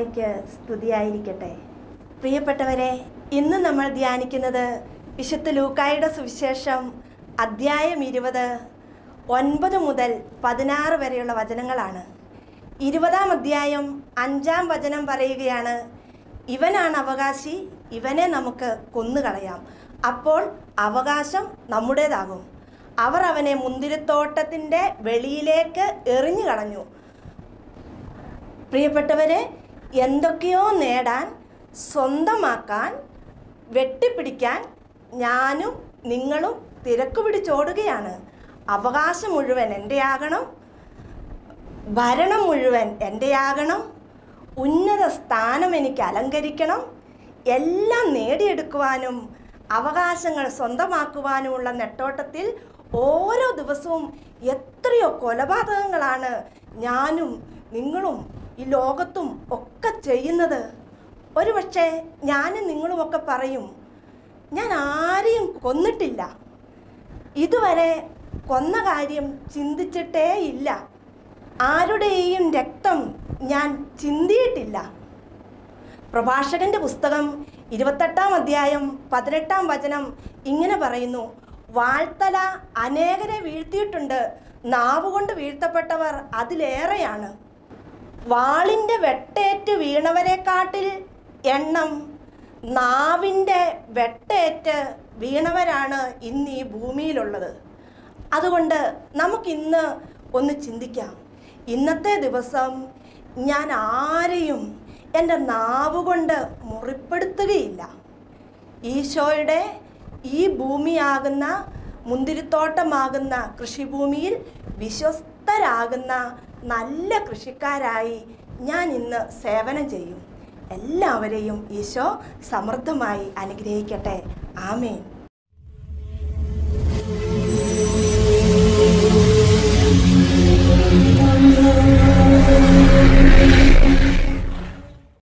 മിശിഹായ്ക്ക് സ്തുതിയായിരിക്കട്ടെ പ്രിയപ്പെട്ടവരെ ഇന്ന് നമ്മൾ ധ്യാനിക്കുന്നത് വിശുദ്ധ ലൂക്കായുടെ സുവിശേഷം അദ്ധ്യായം ഇരുപത് ഒൻപത് മുതൽ പതിനാറ് വരെയുള്ള വചനങ്ങളാണ് ഇരുപതാം അധ്യായം അഞ്ചാം വചനം പറയുകയാണ് ഇവനാണ് അവകാശി ഇവനെ നമുക്ക് കൊന്നുകളയാം അപ്പോൾ അവകാശം നമ്മുടേതാകും അവർ അവനെ മുന്തിരിത്തോട്ടത്തിൻ്റെ വെളിയിലേക്ക് എറിഞ്ഞു കളഞ്ഞു പ്രിയപ്പെട്ടവരെ എന്തൊക്കെയോ നേടാൻ സ്വന്തമാക്കാൻ വെട്ടിപ്പിടിക്കാൻ ഞാനും നിങ്ങളും തിരക്ക് പിടിച്ചോടുകയാണ് അവകാശം മുഴുവൻ എൻ്റെയാകണം ഭരണം മുഴുവൻ എൻ്റെയാകണം ഉന്നത സ്ഥാനം എനിക്ക് അലങ്കരിക്കണം എല്ലാം നേടിയെടുക്കുവാനും അവകാശങ്ങൾ സ്വന്തമാക്കുവാനുമുള്ള നെട്ടോട്ടത്തിൽ ഓരോ ദിവസവും എത്രയോ കൊലപാതകങ്ങളാണ് ഞാനും നിങ്ങളും ഈ ലോകത്തും ഒക്കെ ചെയ്യുന്നത് ഒരുപക്ഷെ ഞാനും നിങ്ങളുമൊക്കെ പറയും ഞാൻ ആരെയും കൊന്നിട്ടില്ല ഇതുവരെ കൊന്ന കാര്യം ചിന്തിച്ചിട്ടേ ഇല്ല ആരുടെയും രക്തം ഞാൻ ചിന്തിയിട്ടില്ല പ്രഭാഷകന്റെ പുസ്തകം ഇരുപത്തെട്ടാം അധ്യായം പതിനെട്ടാം വചനം ഇങ്ങനെ പറയുന്നു വാഴ്ത്തല അനേകരെ വീഴ്ത്തിയിട്ടുണ്ട് നാവുകൊണ്ട് വീഴ്ത്തപ്പെട്ടവർ അതിലേറെയാണ് വാളിൻ്റെ വെട്ടേറ്റ് വീണവരെക്കാട്ടിൽ എണ്ണം നാവിൻ്റെ വെട്ടേറ്റ് വീണവരാണ് ഇന്ന് ഈ ഭൂമിയിലുള്ളത് അതുകൊണ്ട് നമുക്കിന്ന് ഒന്ന് ചിന്തിക്കാം ഇന്നത്തെ ദിവസം ഞാൻ ആരെയും എൻ്റെ നാവുകൊണ്ട് മുറിപ്പെടുത്തുകയില്ല ഈശോയുടെ ഈ ഭൂമിയാകുന്ന മുന്തിരിത്തോട്ടമാകുന്ന കൃഷിഭൂമിയിൽ വിശ്വസ്തരാകുന്ന നല്ല കൃഷിക്കാരായി ഞാൻ ഇന്ന് സേവനം ചെയ്യും എല്ലാവരെയും ഈശോ സമൃദ്ധമായി അനുഗ്രഹിക്കട്ടെ ആമേൻ